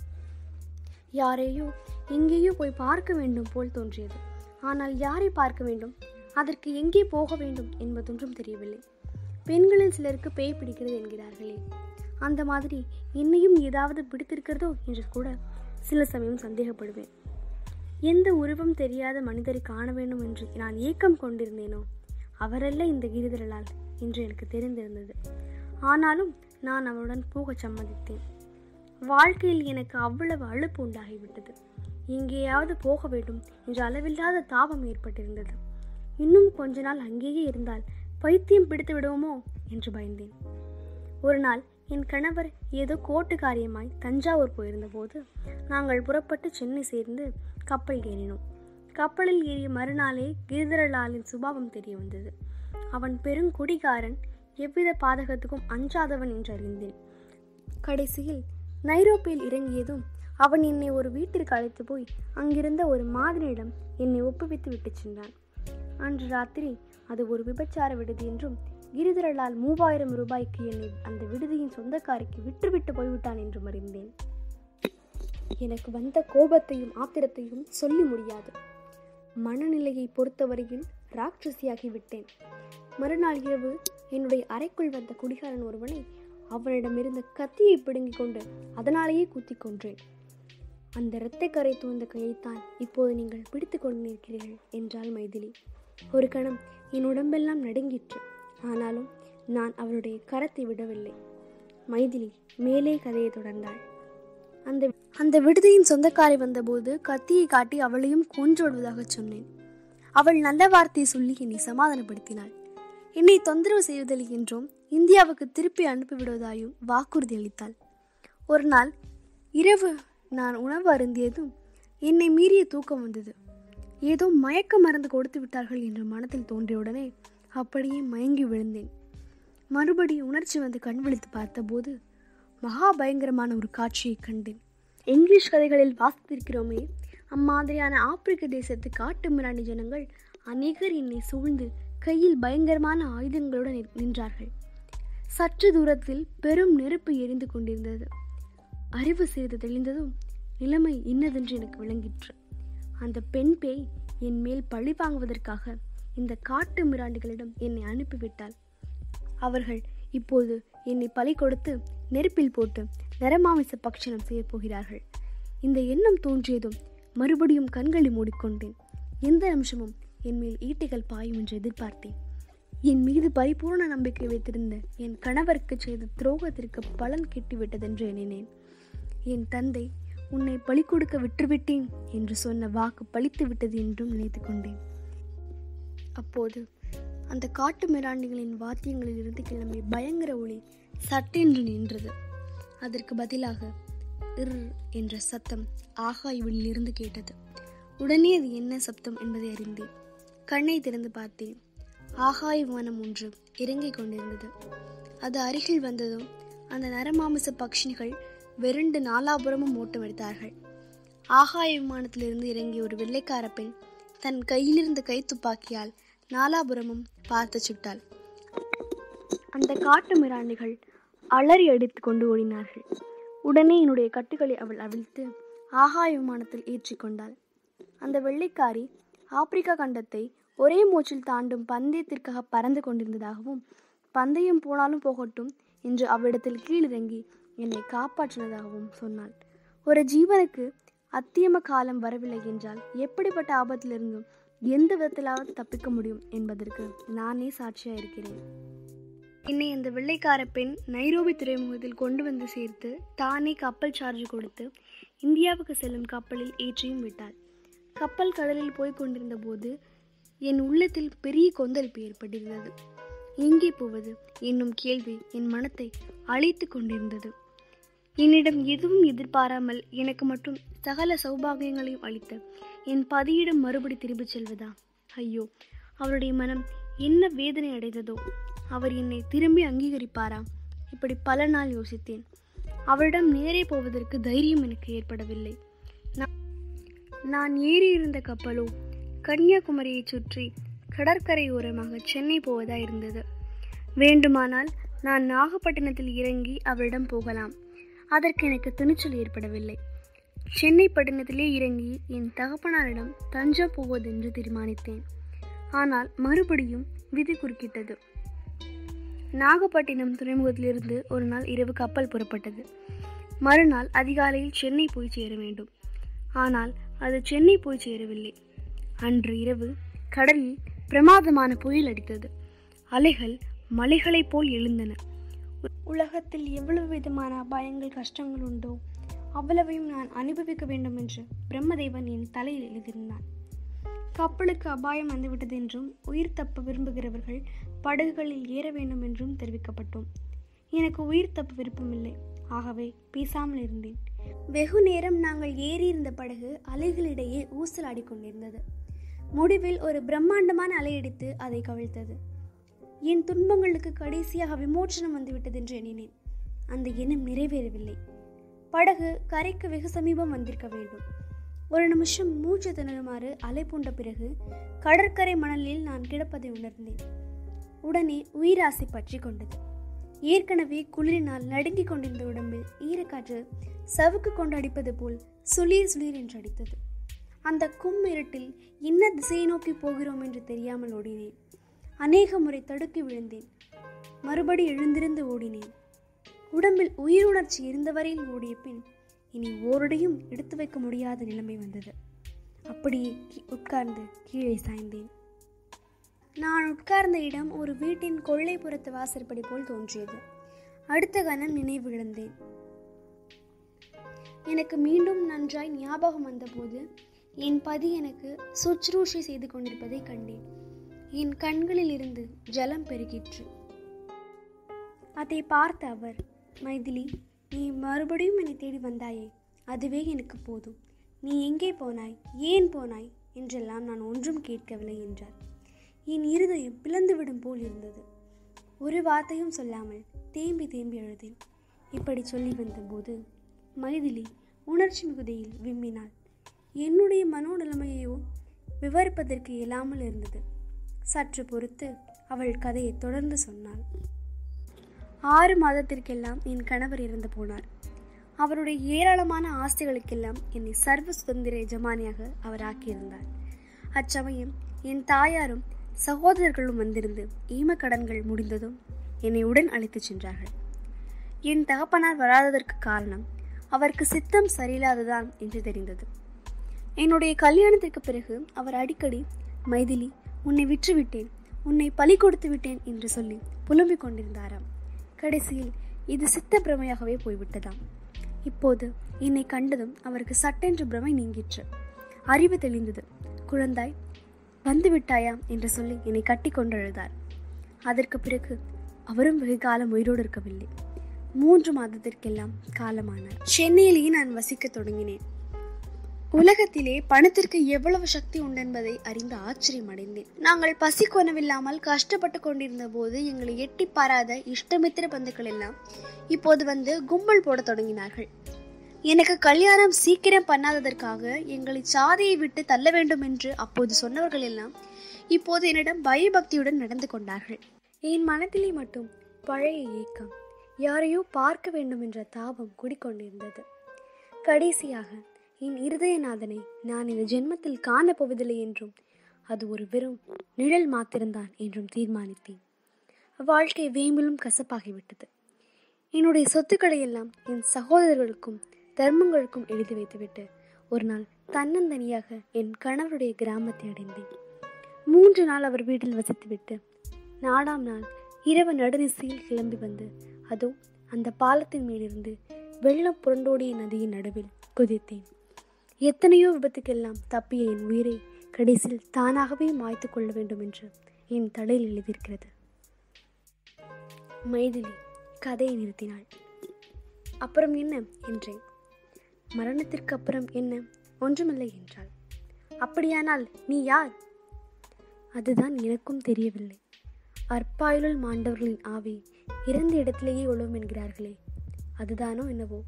யாரையோ எங்கேயோ போய் பார்க்க வேண்டும் போல் தோன்றியது ஆனால் யாரை பார்க்க வேண்டும் அதற்கு எங்கே போக வேண்டும் என்பதொன்றும் தெரியவில்லை பெண்களில் சிலருக்கு பேய் பிடிக்கிறது என்கிறார்களே அந்த மாதிரி என்னையும் ஏதாவது பிடித்திருக்கிறதோ என்று கூட சில சமயம் சந்தேகப்படுவேன் எந்த உருவம் தெரியாத மனிதரை காண வேண்டும் என்று நான் ஏக்கம் கொண்டிருந்தேனோ அவரல்ல இந்த கிரிதரலால் என்று எனக்கு தெரிந்திருந்தது ஆனாலும் நான் அவருடன் போகச் சம்மதித்தேன் வாழ்க்கையில் எனக்கு அவ்வளவு அலுப்பு உண்டாகிவிட்டது எங்கேயாவது போக வேண்டும் என்ற அளவில்லாத தாபம் ஏற்பட்டிருந்தது இன்னும் கொஞ்ச நாள் அங்கேயே இருந்தால் பைத்தியம் பிடித்து விடுவோமோ என்று பயந்தேன் ஒரு நாள் என் கணவர் ஏதோ கோட்டு காரியமாய் தஞ்சாவூர் போயிருந்தபோது நாங்கள் புறப்பட்டு சென்னை சேர்ந்து கப்பல் ஏறினோம் கப்பலில் ஏறிய மறுநாளே கிரிதரலாலின் சுபாவம் தெரிய வந்தது அவன் பெருங்குடிகாரன் எவ்வித பாதகத்துக்கும் அஞ்சாதவன் என்று அறிந்தேன் கடைசியில் நைரோப்பியில் இறங்கியதும் அவன் என்னை ஒரு வீட்டிற்கு அழைத்து போய் அங்கிருந்த ஒரு மாதிரியிடம் என்னை ஒப்புவித்து விட்டு சென்றான் அன்று ராத்திரி அது ஒரு விபச்சார விடுதி என்றும் கிரிதரலால் மூவாயிரம் ரூபாய்க்கு என்னை அந்த விடுதியின் சொந்தக்காரிக்கு விற்றுவிட்டு போய்விட்டான் என்றும் அறிந்தேன் எனக்கு வந்த கோபத்தையும் ஆத்திரத்தையும் சொல்லி முடியாது மனநிலையை பொறுத்தவரையில் ராட்சசியாகி விட்டேன் மறுநாள் இரவு என்னுடைய அறைக்குள் வந்த குடிகாரன் ஒருவனை அவனிடமிருந்த கத்தியை பிடுங்கிக் கொண்டு அதனாலேயே குத்திக் கொன்றேன் அந்த இரத்தைக்கரை தூய்ந்த கையைத்தான் இப்போது நீங்கள் பிடித்து கொண்டிருக்கிறீர்கள் என்றாள் மைதிலி ஒரு கணம் என் உடம்பெல்லாம் நடுங்கிற்று ஆனாலும் நான் அவளுடைய கரத்தை விடவில்லை மைதிலி மேலே கதையை தொடர்ந்தாள் அந்த அந்த விடுதியின் சொந்தக்காரி வந்தபோது கத்தியை காட்டி அவளையும் கொன்றோடுவதாக சொன்னேன் அவள் நல்ல வார்த்தையை சொல்லி என்னை சமாதானப்படுத்தினாள் என்னை தொந்தரவு செய்வதில்லை என்றும் இந்தியாவுக்கு திருப்பி அனுப்பிவிடுவதாயும் வாக்குறுதி அளித்தாள் ஒரு நாள் இரவு நான் உணவு அருந்தியதும் என்னை மீறிய தூக்கம் வந்தது ஏதோ மயக்க மருந்து கொடுத்து விட்டார்கள் என்று மனத்தில் தோன்றியவுடனே அப்படியே மயங்கி விழுந்தேன் மறுபடி உணர்ச்சி வந்து கண் விழித்து பார்த்தபோது மகா பயங்கரமான ஒரு காட்சியை கண்டேன் இங்கிலீஷ் கதைகளில் வாசித்திருக்கிறோமே அம்மாதிரியான ஆப்பிரிக்க தேசத்து காட்டு மிராண்டி ஜனங்கள் அநேகர் என்னை சூழ்ந்து கையில் பயங்கரமான ஆயுதங்களுடன் நிற்- நின்றார்கள் சற்று தூரத்தில் பெரும் நெருப்பு எரிந்து கொண்டிருந்தது அறிவு சிறிது தெளிந்ததும் நிலைமை இன்னதென்று எனக்கு விளங்கிற்று அந்த பெண் பேய் என் மேல் பழி வாங்குவதற்காக இந்த காட்டு மிராண்டிகளிடம் என்னை அனுப்பிவிட்டாள் அவர்கள் இப்போது என்னை பலி கொடுத்து நெருப்பில் போட்டு நரமாமிச பக்ஷணம் செய்யப் போகிறார்கள் இந்த எண்ணம் தோன்றியதும் மறுபடியும் கண்களை மூடிக்கொண்டேன் எந்த நிமிஷமும் என் மேல் ஈட்டிகள் பாயும் என்று எதிர்பார்த்தேன் என் மீது பரிபூர்ண நம்பிக்கை வைத்திருந்த என் கணவருக்கு செய்த துரோகத்திற்கு பலன் கிட்டிவிட்டதென்று எண்ணினேன் என் தந்தை உன்னை பலி கொடுக்க விட்டுவிட்டேன் என்று சொன்ன வாக்கு பலித்து விட்டது என்றும் நினைத்து கொண்டேன் அப்போது அந்த காட்டு மிராண்டிகளின் வாத்தியங்களில் இருந்து கிளம்பிய பயங்கர ஒளி சட்டென்று நின்றது அதற்கு பதிலாக இர் என்ற சத்தம் ஆகாய்வில் இருந்து கேட்டது உடனே அது என்ன சப்தம் என்பதை அறிந்தேன் கண்ணை திறந்து பார்த்தேன் ஆகாய விமானம் ஒன்று இறங்கிக் கொண்டிருந்தது அது அருகில் வந்ததும் அந்த நரமாமிச பக்ஷினிகள் வெருண்டு நாலாபுரமும் ஓட்டம் எடுத்தார்கள் ஆகாய விமானத்திலிருந்து இறங்கிய ஒரு வெள்ளைக்கார பெண் தன் கையிலிருந்த கை துப்பாக்கியால் நாலாபுரமும் பார்த்து சுட்டாள் அந்த காட்டு மிராண்டிகள் அலறி அடித்து கொண்டு ஓடினார்கள் உடனே என்னுடைய கட்டுகளை அவள் அவிழ்த்து ஆகாய விமானத்தில் ஏற்றிக்கொண்டாள் அந்த வெள்ளைக்காரி ஆப்பிரிக்கா கண்டத்தை ஒரே மூச்சில் தாண்டும் பந்தயத்திற்காக பறந்து கொண்டிருந்ததாகவும் பந்தயம் போனாலும் போகட்டும் என்று அவ்விடத்தில் கீழிறங்கி என்னை காப்பாற்றினதாகவும் சொன்னாள் ஒரு ஜீவனுக்கு அத்தியம காலம் வரவில்லை என்றால் எப்படிப்பட்ட ஆபத்திலிருந்தும் எந்த விதத்திலாவது தப்பிக்க முடியும் என்பதற்கு நானே சாட்சியா இருக்கிறேன் என்னை அந்த வெள்ளைக்கார பெண் நைரோபி துறைமுகத்தில் கொண்டு வந்து சேர்த்து தானே கப்பல் சார்ஜ் கொடுத்து இந்தியாவுக்கு செல்லும் கப்பலில் ஏற்றியும் விட்டாள் கப்பல் கடலில் போய் கொண்டிருந்த போது என் உள்ளத்தில் பெரிய கொந்தளிப்பு ஏற்பட்டிருந்தது எங்கே போவது என்னும் கேள்வி என் மனத்தை அழைத்து கொண்டிருந்தது என்னிடம் எதுவும் எதிர்பாராமல் எனக்கு மட்டும் சகல சௌபாகியங்களையும் அளித்த என் பதியிடம் மறுபடி திரும்பிச் செல்வதா ஐயோ அவருடைய மனம் என்ன வேதனை அடைந்ததோ அவர் என்னை திரும்பி அங்கீகரிப்பாரா இப்படி பல நாள் யோசித்தேன் அவரிடம் நேரே போவதற்கு தைரியம் எனக்கு ஏற்படவில்லை நான் நான் ஏறியிருந்த கப்பலோ கன்னியாகுமரியை சுற்றி கடற்கரையோரமாக சென்னை போவதா இருந்தது வேண்டுமானால் நான் நாகப்பட்டினத்தில் இறங்கி அவரிடம் போகலாம் அதற்கு எனக்கு துணிச்சல் ஏற்படவில்லை சென்னை பட்டணத்திலே இறங்கி என் தகப்பனாரிடம் தஞ்சா போவதென்று தீர்மானித்தேன் ஆனால் மறுபடியும் விதி குறுக்கிட்டது நாகப்பட்டினம் துறைமுகத்திலிருந்து ஒரு நாள் இரவு கப்பல் புறப்பட்டது மறுநாள் அதிகாலையில் சென்னை போய் சேர வேண்டும் ஆனால் அது சென்னை போய் சேரவில்லை அன்று இரவு கடலில் பிரமாதமான புயல் அடித்தது அலைகள் மலைகளைப் போல் எழுந்தன உலகத்தில் எவ்வளவு விதமான அபாயங்கள் கஷ்டங்கள் உண்டோ அவ்வளவையும் நான் அனுபவிக்க வேண்டும் என்று பிரம்மதேவன் என் தலையில் எழுதியிருந்தான் கப்பலுக்கு அபாயம் வந்துவிட்டது என்றும் உயிர் தப்ப விரும்புகிறவர்கள் படகுகளில் ஏற வேண்டும் என்றும் தெரிவிக்கப்பட்டோம் எனக்கு உயிர் தப்ப விருப்பமில்லை ஆகவே பேசாமல் இருந்தேன் வெகு நேரம் நாங்கள் ஏறியிருந்த படகு அலைகளிடையே ஊசலாடி கொண்டிருந்தது முடிவில் ஒரு பிரம்மாண்டமான அலையடித்து அதை கவிழ்த்தது என் துன்பங்களுக்கு கடைசியாக விமோச்சனம் வந்துவிட்டது என்று எண்ணினேன் அந்த எண்ணம் நிறைவேறவில்லை படகு கரைக்கு வெகு சமீபம் வந்திருக்க வேண்டும் ஒரு நிமிஷம் மூச்சு திணறுமாறு அலை பூண்ட பிறகு கடற்கரை மணலில் நான் கிடப்பதை உணர்ந்தேன் உடனே உயிராசை பற்றி கொண்டது ஏற்கனவே குளிரினால் நடுங்கிக் கொண்டிருந்த உடம்பில் ஈரக்காற்று சவுக்கு கொண்டு அடிப்பது போல் சுளீர் சுளீர் என்று அடித்தது அந்த கும் இருட்டில் என்ன திசையை நோக்கி போகிறோம் என்று தெரியாமல் ஓடினேன் அநேக முறை தடுக்கி விழுந்தேன் மறுபடி எழுந்திருந்து ஓடினேன் உடம்பில் உயிருணர்ச்சி இருந்தவரையில் ஓடிய பின் இனி ஓரடையும் எடுத்து வைக்க முடியாத நிலைமை வந்தது அப்படியே கீ- உட்கார்ந்து கீழே சாய்ந்தேன் நான் உட்கார்ந்த இடம் ஒரு வீட்டின் கொள்ளைப்புறத்து வாசற்படி போல் தோன்றியது அடுத்த கணம் நினைவு இழந்தேன் எனக்கு மீண்டும் நன்றாய் ஞாபகம் வந்தபோது என் பதி எனக்கு சுற்றுரூஷை செய்து கொண்டிருப்பதை கண்டேன் என் கண்களில் இருந்து ஜலம் பெருகிற்று அதை பார்த்த அவர் மைதிலி நீ மறுபடியும் என்னை தேடி வந்தாயே அதுவே எனக்கு போதும் நீ எங்கே போனாய் ஏன் போனாய் என்றெல்லாம் நான் ஒன்றும் கேட்கவில்லை என்றார் என் இருதயம் பிளந்துவிடும் போல் இருந்தது ஒரு வார்த்தையும் சொல்லாமல் தேம்பி தேம்பி அழுதேன் இப்படி சொல்லி வந்தபோது மைதிலி உணர்ச்சி மிகுதியில் விம்மினாள் என்னுடைய மனோநிலைமையோ விவரிப்பதற்கு இயலாமல் இருந்தது சற்று பொறுத்து அவள் கதையை தொடர்ந்து சொன்னாள் ஆறு மாதத்திற்கெல்லாம் என் கணவர் இறந்து போனார் அவருடைய ஏராளமான ஆஸ்திகளுக்கெல்லாம் என்னை சர்வ சுதந்திர எஜமானியாக அவர் ஆக்கியிருந்தார் அச்சமயம் என் தாயாரும் சகோதரர்களும் வந்திருந்து ஈமக்கடன்கள் முடிந்ததும் என்னை உடன் அழைத்துச் சென்றார்கள் என் தகப்பனார் வராததற்கு காரணம் அவருக்கு சித்தம் சரியில்லாததான் என்று தெரிந்தது என்னுடைய கல்யாணத்திற்கு பிறகு அவர் அடிக்கடி மைதிலி உன்னை விற்றுவிட்டேன் உன்னை பலி கொடுத்து விட்டேன் என்று சொல்லி புலம்பிக் கொண்டிருந்தாராம் கடைசியில் இது சித்த பிரமையாகவே போய்விட்டதாம் இப்போது என்னை கண்டதும் அவருக்கு சட்டென்று பிரமை நீங்கிற்று அறிவு தெளிந்தது குழந்தாய் வந்து விட்டாயா என்று சொல்லி என்னை கட்டி கொண்டு அழுதார் அதற்கு பிறகு அவரும் வெகு காலம் உயிரோடு இருக்கவில்லை மூன்று மாதத்திற்கெல்லாம் காலமானார் சென்னையிலேயே நான் வசிக்கத் தொடங்கினேன் உலகத்திலே பணத்திற்கு எவ்வளவு சக்தி உண்டென்பதை அறிந்து ஆச்சரியமடைந்தேன் நாங்கள் பசி கொனவில்லாமல் கஷ்டப்பட்டு கொண்டிருந்த போது எங்களை எட்டி பாராத இஷ்டமித்திர பந்துக்கள் எல்லாம் இப்போது வந்து கும்பல் போடத் தொடங்கினார்கள் எனக்கு கல்யாணம் சீக்கிரம் பண்ணாததற்காக எங்களை சாதியை விட்டு தள்ள வேண்டும் என்று அப்போது சொன்னவர்கள் எல்லாம் இப்போது என்னிடம் பயபக்தியுடன் நடந்து கொண்டார்கள் என் மனதிலே மட்டும் பழைய ஏக்கம் யாரையோ பார்க்க வேண்டும் என்ற தாபம் குடிக்கொண்டிருந்தது கடைசியாக என் இருதயநாதனை நான் இந்த ஜென்மத்தில் காணப்போவதில்லை என்றும் அது ஒரு வெறும் நிழல் மாத்திரம்தான் என்றும் தீர்மானித்தேன் வாழ்க்கை வேம்பிலும் கசப்பாகிவிட்டது என்னுடைய சொத்துக்களை எல்லாம் என் சகோதரர்களுக்கும் தர்மங்களுக்கும் எழுதி வைத்துவிட்டு ஒரு நாள் தன்னந்தனியாக என் கணவருடைய கிராமத்தை அடைந்தேன் மூன்று நாள் அவர் வீட்டில் வசித்துவிட்டு நாலாம் நாள் இரவு நடுநிசையில் கிளம்பி வந்து அதோ அந்த பாலத்தின் மேலிருந்து வெள்ளம் புரண்டோடிய நதியின் நடுவில் குதித்தேன் எத்தனையோ விபத்துக்கெல்லாம் தப்பிய என் உயிரை கடைசியில் தானாகவே மாய்த்து கொள்ள வேண்டும் என்று என் தலையில் எழுதியிருக்கிறது மைதிலி கதையை நிறுத்தினாள் அப்புறம் என்ன என்றேன் மரணத்திற்கு அப்புறம் என்ன ஒன்றுமில்லை என்றாள் அப்படியானால் நீ யார் அதுதான் எனக்கும் தெரியவில்லை அற்பாயுள் மாண்டவர்களின் ஆவி இறந்த இடத்திலேயே உழவும் என்கிறார்களே அதுதானோ என்னவோ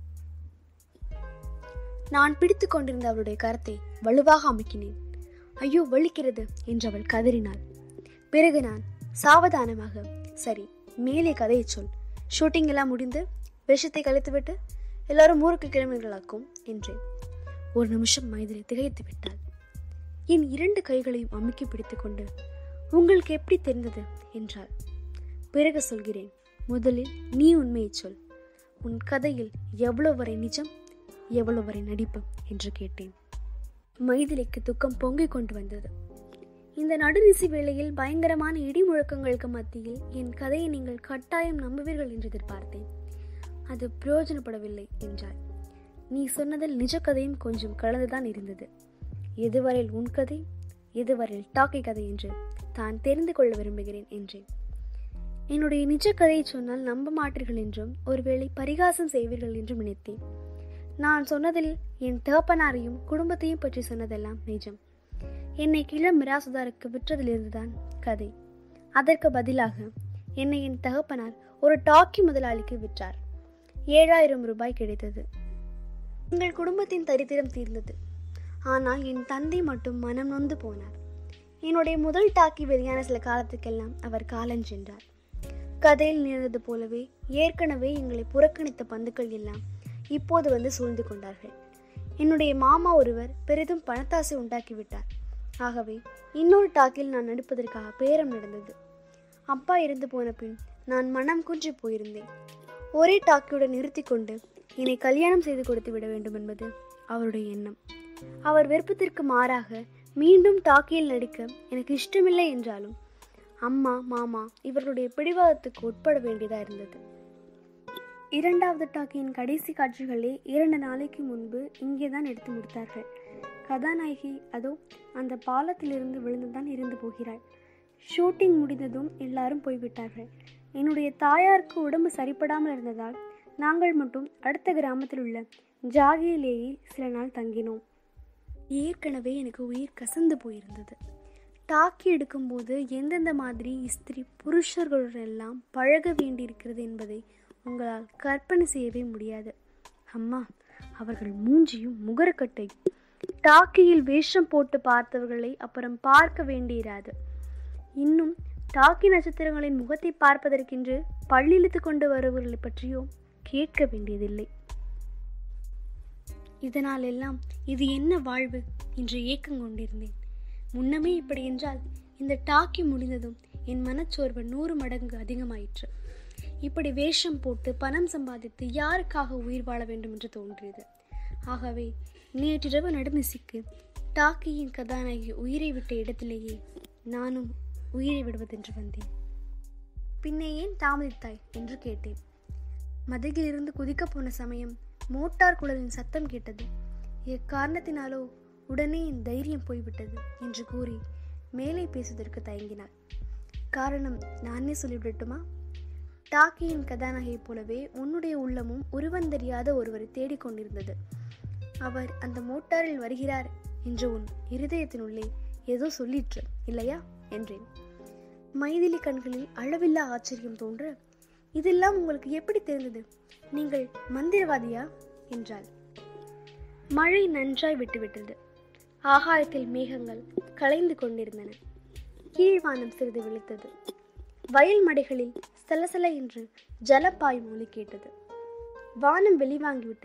நான் பிடித்து கொண்டிருந்த அவளுடைய கரத்தை வலுவாக அமுக்கினேன் ஐயோ வலிக்கிறது என்று அவள் கதறினாள் பிறகு நான் சாவதானமாக சரி மேலே கதையை சொல் ஷூட்டிங் எல்லாம் முடிந்து விஷத்தை கழித்துவிட்டு எல்லாரும் ஊருக்கு கிளம்பிகளாக்கும் என்றேன் ஒரு நிமிஷம் மைதிலை திகைத்து விட்டாள் என் இரண்டு கைகளையும் அமுக்கி பிடித்துக்கொண்டு உங்களுக்கு எப்படி தெரிந்தது என்றாள் பிறகு சொல்கிறேன் முதலில் நீ உண்மையை சொல் உன் கதையில் எவ்வளவு வரை நிஜம் எவ்வளவு வரை நடிப்பு என்று கேட்டேன் மைதிலிக்கு துக்கம் பொங்கிக் கொண்டு வந்தது இந்த நடுநிசி வேளையில் பயங்கரமான இடி முழக்கங்களுக்கு மத்தியில் என் கதையை நீங்கள் கட்டாயம் நம்புவீர்கள் என்று எதிர்பார்த்தேன் அது பிரயோஜனப்படவில்லை என்றாள் நீ சொன்னதில் நிஜ கதையும் கொஞ்சம் கலந்துதான் இருந்தது எதுவரையில் உன் கதை எதுவரையில் டாக்கி கதை என்று தான் தெரிந்து கொள்ள விரும்புகிறேன் என்றேன் என்னுடைய நிஜ கதையை சொன்னால் நம்ப மாட்டீர்கள் என்றும் ஒருவேளை பரிகாசம் செய்வீர்கள் என்றும் நினைத்தேன் நான் சொன்னதில் என் தகப்பனாரையும் குடும்பத்தையும் பற்றி சொன்னதெல்லாம் நிஜம் என்னை கிள மிராசுதாருக்கு விற்றதிலிருந்துதான் கதை அதற்கு பதிலாக என்னை என் தகப்பனார் ஒரு டாக்கி முதலாளிக்கு விற்றார் ஏழாயிரம் ரூபாய் கிடைத்தது எங்கள் குடும்பத்தின் தரித்திரம் தீர்ந்தது ஆனால் என் தந்தை மட்டும் மனம் நொந்து போனார் என்னுடைய முதல் டாக்கி வெளியான சில காலத்துக்கெல்லாம் அவர் காலஞ்சென்றார் கதையில் நேர்ந்தது போலவே ஏற்கனவே எங்களை புறக்கணித்த பந்துக்கள் எல்லாம் இப்போது வந்து சூழ்ந்து கொண்டார்கள் என்னுடைய மாமா ஒருவர் பெரிதும் பணத்தாசை உண்டாக்கிவிட்டார் ஆகவே இன்னொரு டாக்கில் நான் நடிப்பதற்காக பேரம் நடந்தது அப்பா இறந்து போன பின் நான் மனம் குன்றி போயிருந்தேன் ஒரே டாக்கியுடன் நிறுத்தி கொண்டு என்னை கல்யாணம் செய்து கொடுத்து விட வேண்டும் என்பது அவருடைய எண்ணம் அவர் விருப்பத்திற்கு மாறாக மீண்டும் டாக்கியில் நடிக்க எனக்கு இஷ்டமில்லை என்றாலும் அம்மா மாமா இவர்களுடைய பிடிவாதத்துக்கு உட்பட வேண்டியதா இருந்தது இரண்டாவது டாக்கியின் கடைசி காட்சிகளே இரண்டு நாளைக்கு முன்பு இங்கே தான் எடுத்து முடித்தார்கள் கதாநாயகி அதோ அந்த பாலத்திலிருந்து விழுந்துதான் இருந்து போகிறாள் ஷூட்டிங் முடிந்ததும் எல்லாரும் போய்விட்டார்கள் என்னுடைய தாயாருக்கு உடம்பு சரிப்படாமல் இருந்ததால் நாங்கள் மட்டும் அடுத்த கிராமத்தில் உள்ள ஜாகியிலேயே சில நாள் தங்கினோம் ஏற்கனவே எனக்கு உயிர் கசந்து போயிருந்தது டாக்கி எடுக்கும்போது எந்தெந்த மாதிரி ஸ்திரீ புருஷர்களுடன் எல்லாம் பழக வேண்டியிருக்கிறது என்பதை உங்களால் கற்பனை செய்யவே முடியாது அம்மா அவர்கள் மூஞ்சியும் முகரக்கட்டை டாக்கியில் வேஷம் போட்டு பார்த்தவர்களை அப்புறம் பார்க்க வேண்டியிராது இன்னும் டாக்கி நட்சத்திரங்களின் முகத்தை பார்ப்பதற்கென்று பள்ளியிழுத்து கொண்டு வருபவர்களை பற்றியோ கேட்க வேண்டியதில்லை இதனால் எல்லாம் இது என்ன வாழ்வு என்று ஏக்கம் கொண்டிருந்தேன் முன்னமே இப்படி என்றால் இந்த டாக்கி முடிந்ததும் என் மனச்சோர்வு நூறு மடங்கு அதிகமாயிற்று இப்படி வேஷம் போட்டு பணம் சம்பாதித்து யாருக்காக உயிர் வாழ வேண்டும் என்று தோன்றியது ஆகவே நேற்றிரவு நடுநிசிக்கு டாக்கியின் கதாநாயகி உயிரை விட்ட இடத்திலேயே நானும் உயிரை விடுவதென்று வந்தேன் பின்னே ஏன் தாமதித்தாய் என்று கேட்டேன் மதகிலிருந்து குதிக்கப் போன சமயம் மோட்டார் குழலின் சத்தம் கேட்டது எக்காரணத்தினாலோ உடனே என் தைரியம் போய்விட்டது என்று கூறி மேலே பேசுவதற்கு தயங்கினார் காரணம் நானே சொல்லிவிடட்டுமா டாக்கியின் கதாநாயகியைப் போலவே உன்னுடைய உள்ளமும் உருவந்தெரியாத ஒருவரை தேடிக்கொண்டிருந்தது அவர் அந்த மோட்டாரில் வருகிறார் என்று உன் இருதயத்தினுள்ளே ஏதோ சொல்லிற்று இல்லையா என்றேன் மைதிலி கண்களில் அளவில்லா ஆச்சரியம் தோன்ற இதெல்லாம் உங்களுக்கு எப்படி தெரிந்தது நீங்கள் மந்திரவாதியா என்றாள் மழை நன்றாய் விட்டுவிட்டது ஆகாயத்தில் மேகங்கள் கலைந்து கொண்டிருந்தன கீழ்வானம் சிறிது விழித்தது வயல் மடைகளில் சலசல என்று ஜலப்பாயும் ஒலி கேட்டது வானம் வெளிவாங்கிவிட்டது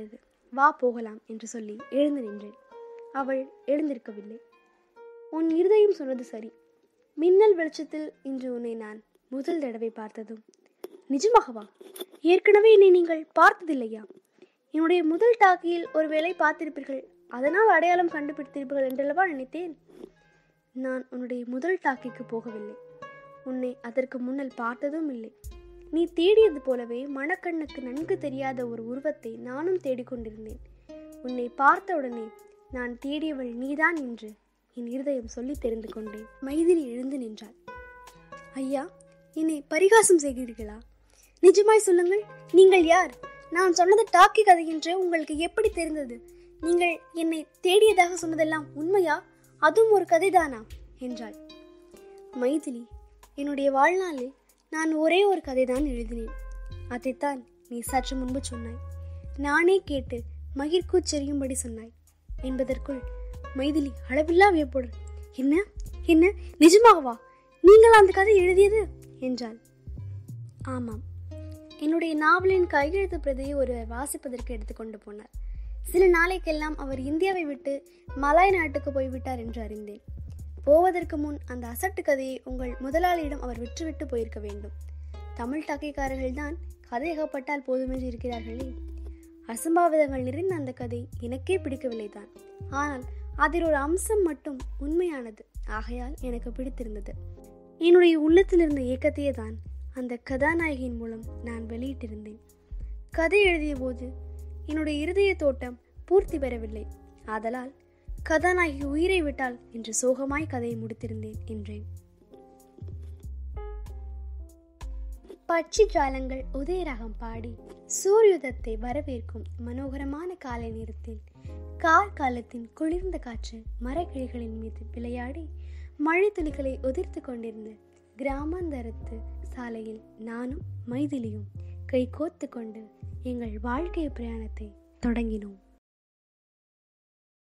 வா போகலாம் என்று சொல்லி எழுந்து நின்றேன் அவள் எழுந்திருக்கவில்லை உன் இருதயம் சொன்னது சரி மின்னல் வெளிச்சத்தில் இன்று உன்னை நான் முதல் தடவை பார்த்ததும் நிஜமாகவா ஏற்கனவே என்னை நீங்கள் பார்த்ததில்லையா என்னுடைய முதல் டாக்கியில் ஒருவேளை பார்த்திருப்பீர்கள் அதனால் அடையாளம் கண்டுபிடித்திருப்பீர்கள் என்றல்லவா நினைத்தேன் நான் உன்னுடைய முதல் டாக்கிக்கு போகவில்லை உன்னை அதற்கு முன்னல் பார்த்ததும் இல்லை நீ தேடியது போலவே மணக்கண்ணுக்கு நன்கு தெரியாத ஒரு உருவத்தை நானும் தேடிக்கொண்டிருந்தேன் உன்னை பார்த்தவுடனே நான் தேடியவள் நீதான் என்று என் இருதயம் சொல்லி தெரிந்து கொண்டேன் மைதிலி எழுந்து நின்றாள் ஐயா என்னை பரிகாசம் செய்கிறீர்களா நிஜமாய் சொல்லுங்கள் நீங்கள் யார் நான் சொன்னது டாக்கி கதை என்று உங்களுக்கு எப்படி தெரிந்தது நீங்கள் என்னை தேடியதாக சொன்னதெல்லாம் உண்மையா அதுவும் ஒரு கதைதானா என்றாள் மைதிலி என்னுடைய வாழ்நாளில் நான் ஒரே ஒரு கதைதான் எழுதினேன் அதைத்தான் நீ சற்று முன்பு சொன்னாய் நானே கேட்டு மகிழ்க்கூச்செறியும்படி சொன்னாய் என்பதற்குள் மைதிலி அளவில்லா வியப்புடன் என்ன என்ன நிஜமாகவா நீங்கள் அந்த கதை எழுதியது என்றாள் ஆமாம் என்னுடைய நாவலின் கையெழுத்து பிரதியை ஒருவர் வாசிப்பதற்கு எடுத்துக்கொண்டு போனார் சில நாளைக்கெல்லாம் அவர் இந்தியாவை விட்டு மலாய் நாட்டுக்கு போய்விட்டார் என்று அறிந்தேன் போவதற்கு முன் அந்த அசட்டு கதையை உங்கள் முதலாளியிடம் அவர் விற்றுவிட்டு போயிருக்க வேண்டும் தமிழ் டாக்கைக்காரர்கள் தான் கதை அகப்பட்டால் போதுமென்று இருக்கிறார்களே அசம்பாவிதங்கள் நிறைந்த அந்த கதை எனக்கே பிடிக்கவில்லை தான் ஆனால் அதில் ஒரு அம்சம் மட்டும் உண்மையானது ஆகையால் எனக்கு பிடித்திருந்தது என்னுடைய உள்ளத்தில் இருந்த இயக்கத்தையே தான் அந்த கதாநாயகியின் மூலம் நான் வெளியிட்டிருந்தேன் கதை எழுதிய போது என்னுடைய இருதய தோட்டம் பூர்த்தி பெறவில்லை ஆதலால் கதாநாயகி உயிரை விட்டாள் என்று சோகமாய் கதையை முடித்திருந்தேன் என்றேன் பட்சி ஜாலங்கள் உதயராகம் பாடி சூரியுதத்தை வரவேற்கும் மனோகரமான காலை நேரத்தில் கார் காலத்தின் குளிர்ந்த காற்று மரக்கிளைகளின் மீது விளையாடி மழை துளிகளை உதிர்த்து கொண்டிருந்த கிராமாந்தரத்து சாலையில் நானும் மைதிலியும் கை கோத்து கொண்டு எங்கள் வாழ்க்கை பிரயாணத்தை தொடங்கினோம்